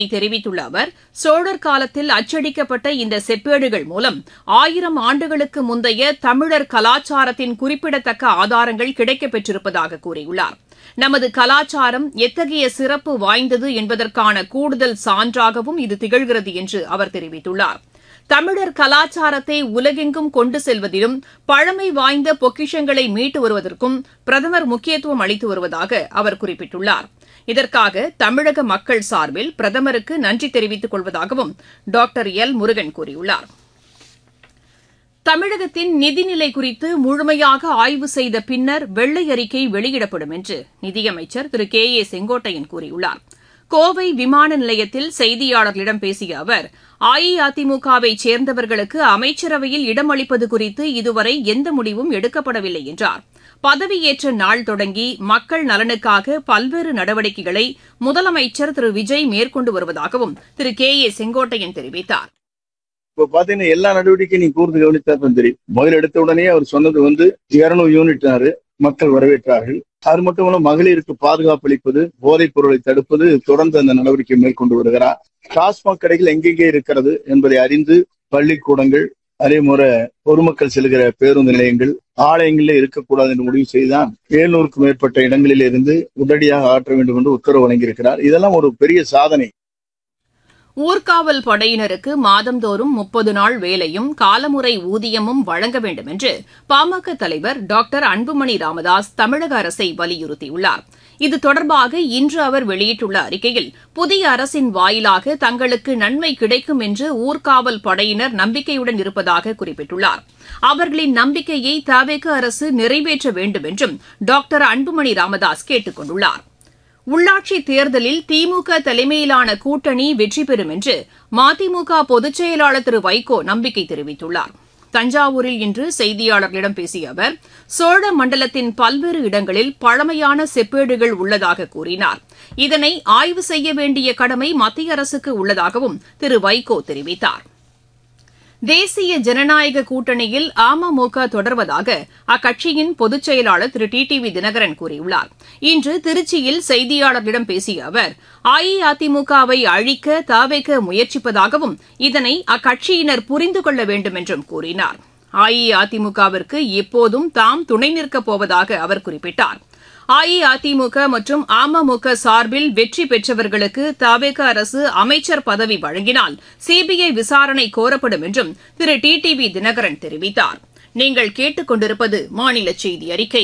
தெரிவித்துள்ள அவர் சோழர் காலத்தில் அச்சடிக்கப்பட்ட இந்த செப்பேடுகள் மூலம் ஆயிரம் ஆண்டுகளுக்கு முந்தைய தமிழர் கலாச்சாரத்தின் குறிப்பிடத்தக்க ஆதாரங்கள் கிடைக்கப் பெற்றிருப்பதாக கூறியுள்ளார் நமது கலாச்சாரம் எத்தகைய சிறப்பு வாய்ந்தது என்பதற்கான கூடுதல் சான்றாகவும் இது திகழ்கிறது என்று அவர் தெரிவித்துள்ளார் தமிழர் கலாச்சாரத்தை உலகெங்கும் கொண்டு செல்வதிலும் பழமை வாய்ந்த பொக்கிஷங்களை மீட்டு வருவதற்கும் பிரதமர் முக்கியத்துவம் அளித்து வருவதாக அவர் குறிப்பிட்டுள்ளார் இதற்காக தமிழக மக்கள் சார்பில் பிரதமருக்கு நன்றி தெரிவித்துக் கொள்வதாகவும் டாக்டர் எல் முருகன் கூறியுள்ளார் தமிழகத்தின் நிதிநிலை குறித்து முழுமையாக ஆய்வு செய்த பின்னர் வெள்ளை அறிக்கை வெளியிடப்படும் என்று நிதியமைச்சர் திரு கே ஏ செங்கோட்டையன் கூறியுள்ளார் கோவை விமான நிலையத்தில் செய்தியாளர்களிடம் பேசிய அவர் அஇஅதிமுகவை சேர்ந்தவர்களுக்கு அமைச்சரவையில் இடமளிப்பது குறித்து இதுவரை எந்த முடிவும் எடுக்கப்படவில்லை என்றார் பதவியேற்ற நாள் தொடங்கி மக்கள் நலனுக்காக பல்வேறு நடவடிக்கைகளை முதலமைச்சர் திரு விஜய் மேற்கொண்டு வருவதாகவும் திரு கே ஏ செங்கோட்டையன் தெரிவித்தார் இப்ப பாத்தீங்கன்னா எல்லா நடவடிக்கையும் நீ கூர்ந்து கவனித்தா தான் தெரியும் முதல் எடுத்த உடனே அவர் சொன்னது வந்து இருநூறு யூனிட்னாரு மக்கள் வரவேற்றார்கள் அது மட்டும் இல்ல மகளிருக்கு பாதுகாப்பு அளிப்பது போதைப் பொருளை தடுப்பது தொடர்ந்து அந்த நடவடிக்கை மேற்கொண்டு வருகிறார் டாஸ்மாக் கடைகள் எங்கெங்கே இருக்கிறது என்பதை அறிந்து பள்ளிக்கூடங்கள் அதே முறை பொதுமக்கள் செல்கிற பேருந்து நிலையங்கள் ஆலயங்களில் இருக்கக்கூடாது என்று முடிவு செய்துதான் எழுநூறுக்கும் மேற்பட்ட இடங்களில் இருந்து உடனடியாக ஆற்ற வேண்டும் என்று உத்தரவு வழங்கியிருக்கிறார் இதெல்லாம் ஒரு பெரிய சாதனை ஊர்காவல் படையினருக்கு மாதந்தோறும் முப்பது நாள் வேலையும் காலமுறை ஊதியமும் வழங்க வேண்டும் என்று பாமக தலைவர் டாக்டர் அன்புமணி ராமதாஸ் தமிழக அரசை வலியுறுத்தியுள்ளார் இது தொடர்பாக இன்று அவர் வெளியிட்டுள்ள அறிக்கையில் புதிய அரசின் வாயிலாக தங்களுக்கு நன்மை கிடைக்கும் என்று ஊர்காவல் படையினர் நம்பிக்கையுடன் இருப்பதாக குறிப்பிட்டுள்ளார் அவர்களின் நம்பிக்கையை தவேக அரசு நிறைவேற்ற வேண்டும் என்றும் டாக்டர் அன்புமணி ராமதாஸ் கேட்டுக் கொண்டுள்ளார் உள்ளாட்சி தேர்தலில் திமுக தலைமையிலான கூட்டணி வெற்றி பெறும் என்று மதிமுக பொதுச் செயலாளர் திரு வைகோ நம்பிக்கை தெரிவித்துள்ளார் தஞ்சாவூரில் இன்று செய்தியாளர்களிடம் பேசிய அவர் சோழ மண்டலத்தின் பல்வேறு இடங்களில் பழமையான செப்பேடுகள் உள்ளதாக கூறினார் இதனை ஆய்வு செய்ய வேண்டிய கடமை மத்திய அரசுக்கு உள்ளதாகவும் திரு வைகோ தெரிவித்தார் தேசிய ஜனநாயக கூட்டணியில் அமமுக தொடர்வதாக அக்கட்சியின் பொதுச் செயலாளர் Thiru T T V Dhinakaran கூறியுள்ளார் இன்று திருச்சியில் செய்தியாளர்களிடம் பேசிய அவர் அஇஅதிமுகவை அழிக்க தாவைக்க முயற்சிப்பதாகவும் இதனை அக்கட்சியினர் புரிந்து கொள்ள வேண்டும் என்றும் கூறினார் அஇஅதிமுகவிற்கு எப்போதும் தாம் துணை நிற்கப் போவதாக அவர் குறிப்பிட்டார் அஇஅதிமுக மற்றும் அமமுக சார்பில் வெற்றி பெற்றவர்களுக்கு தவேக அரசு அமைச்சர் பதவி வழங்கினால் சிபிஐ விசாரணை கோரப்படும் என்றும் Thiru T T V Dhinakaran தெரிவித்தார் நீங்கள் கேட்டுக் கொண்டிருப்பது மாநில செய்தி அறிக்கை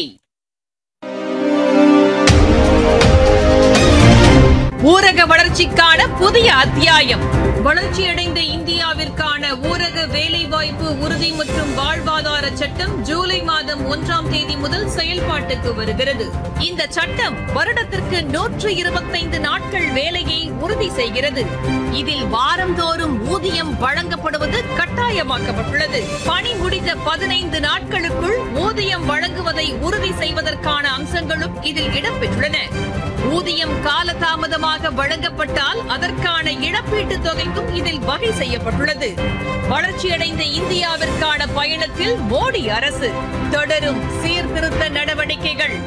ஊரக வளர்ச்சிக்கான புதிய அத்தியாயம் வளர்ச்சியடைந்த இந்தியாவிற்கான ஊரக வேலைவாய்ப்பு உறுதி மற்றும் வாழ்வாதார சட்டம் ஜூலை மாதம் ஒன்றாம் தேதி முதல் செயல்பாட்டுக்கு வருகிறது இந்த சட்டம் வருடத்திற்கு நூற்று இருபத்தைந்து நாட்கள் வேலையை உறுதி செய்கிறது இதில் வாரந்தோறும் ஊதியம் வழங்கப்படுவது கட்டாயமாக்கப்பட்டுள்ளது பணி முடிந்த பதினைந்து நாட்களுக்குள் ஊதியம் வழங்குவதை உறுதி செய்வதற்கான அம்சங்களும் இதில் இடம்பெற்றுள்ளன ஊதியம் காலதாமதமாக வழங்கப்பட்டால் அதற்கான இழப்பீட்டுத் தொகைக்கும் இதில் வகை செய்யப்பட்டுள்ளது வளர்ச்சியடைந்த இந்தியாவிற்கான பயணத்தில் மோடி அரசு தொடரும் சீர்திருத்த நடவடிக்கைகள்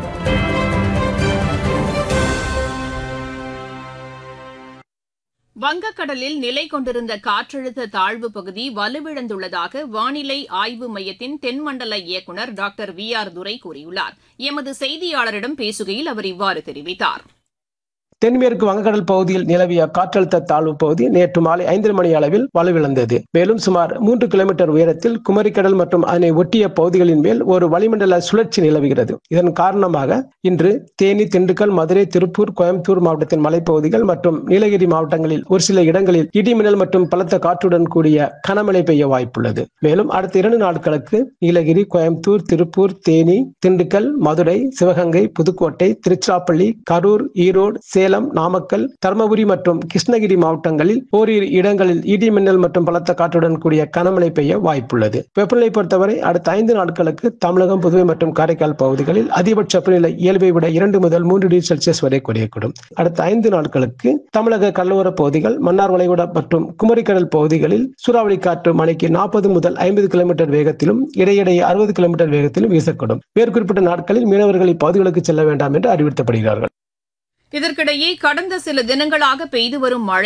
வங்கக்கடலில் நிலை கொண்டிருந்த காற்றழுத்த தாழ்வு பகுதி வலுவிழந்துள்ளதாக வானிலை ஆய்வு மையத்தின் தென்மண்டல இயக்குநர் டாக்டர் வி ஆர் துரை கூறியுள்ளார் எமது செய்தியாளரிடம் பேசுகையில் அவர் இவ்வாறு தெரிவித்தார் தென்மேற்கு வங்கக்கடல் பகுதியில் நிலவிய காற்றழுத்த தாழ்வு பகுதி நேற்று மாலை ஐந்து மணி அளவில் வலுவிழந்தது மேலும் சுமார் மூன்று கிலோமீட்டர் உயரத்தில் குமரிக்கடல் மற்றும் அதனை ஒட்டிய பகுதிகளின் மேல் ஒரு வளிமண்டல சுழற்சி நிலவுகிறது இதன் காரணமாக இன்று தேனி திண்டுக்கல் மதுரை திருப்பூர் கோயம்புத்தூர் மாவட்டத்தின் மலைப்பகுதிகள் மற்றும் நீலகிரி மாவட்டங்களில் ஒரு சில இடங்களில் இடிமின்னல் மற்றும் பலத்த காற்றுடன் கூடிய கனமழை பெய்ய வாய்ப்புள்ளது மேலும் அடுத்த இரண்டு நாட்களுக்கு நீலகிரி கோயம்புத்தூர் திருப்பூர் தேனி திண்டுக்கல் மதுரை சிவகங்கை புதுக்கோட்டை திருச்சிராப்பள்ளி கரூர் ஈரோடு சேலம் நாமக்கல் தருமபுரி மற்றும் கிருஷ்ணகிரி மாவட்டங்களில் ஓரிரு இடங்களில் இடி மின்னல் மற்றும் பலத்த காற்றுடன் கூடிய கனமழை பெய்ய வாய்ப்புள்ளது வெப்பநிலை பொறுத்தவரை அடுத்த ஐந்து நாட்களுக்கு தமிழகம் புதுவை மற்றும் காரைக்கால் பகுதிகளில் அதிகபட்ச வெப்பநிலை இயல்பை விட இரண்டு முதல் மூன்று டிகிரி செல்சியஸ் வரை குறையக்கூடும் அடுத்த ஐந்து நாட்களுக்கு தமிழக கடலோர பகுதிகள் மன்னார் வளைகுடா மற்றும் குமரிக்கடல் பகுதிகளில் சூறாவளி காற்று மணிக்கு நாற்பது முதல் ஐம்பது கிலோமீட்டர் வேகத்திலும் இடையிடையே அறுபது கிலோமீட்டர் வேகத்திலும் வீசக்கூடும் மேற்குறிப்பிட்ட நாட்களில் மீனவர்கள் இப்பகுதிகளுக்கு செல்ல வேண்டாம் என்று அறிவுறுத்தப்படுகிறார்கள் இதற்கிடையே கடந்த சில தினங்களாக பெய்து வரும் மழை